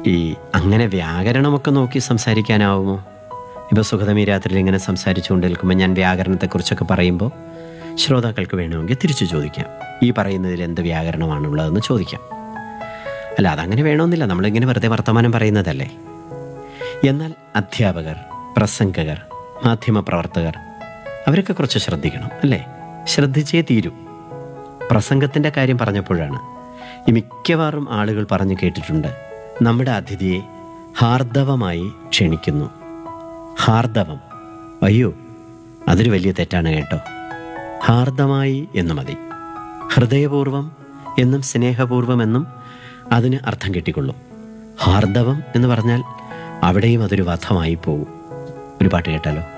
ഈ അങ്ങനെ വ്യാകരണമൊക്കെ നോക്കി സംസാരിക്കാനാവുമോ ഇപ്പോൾ സുഗതമി രാത്രിയിൽ ഇങ്ങനെ സംസാരിച്ചുകൊണ്ട് നിൽക്കുമ്പോൾ ഞാൻ വ്യാകരണത്തെക്കുറിച്ചൊക്കെ പറയുമ്പോൾ ശ്രോതാക്കൾക്ക് വേണമെങ്കിൽ തിരിച്ചു ചോദിക്കാം ഈ പറയുന്നതിൽ എന്ത് വ്യാകരണമാണുള്ളതെന്ന് ചോദിക്കാം അല്ല അതങ്ങനെ വേണമെന്നില്ല നമ്മളിങ്ങനെ വെറുതെ വർത്തമാനം പറയുന്നതല്ലേ എന്നാൽ അധ്യാപകർ പ്രസംഗകർ മാധ്യമപ്രവർത്തകർ അവരൊക്കെ കുറച്ച് ശ്രദ്ധിക്കണം അല്ലേ ശ്രദ്ധിച്ചേ തീരൂ പ്രസംഗത്തിൻ്റെ കാര്യം പറഞ്ഞപ്പോഴാണ് ഈ മിക്കവാറും ആളുകൾ പറഞ്ഞു കേട്ടിട്ടുണ്ട് നമ്മുടെ അതിഥിയെ ഹാർദവമായി ക്ഷണിക്കുന്നു ഹാർദവം അയ്യോ അതൊരു വലിയ തെറ്റാണ് കേട്ടോ ഹാർദമായി എന്ന് മതി ഹൃദയപൂർവം എന്നും സ്നേഹപൂർവം എന്നും അതിന് അർത്ഥം കിട്ടിക്കൊള്ളും ഹാർദവം എന്ന് പറഞ്ഞാൽ അവിടെയും അതൊരു വധമായി പോകും ഒരു പാട്ട് കേട്ടാലോ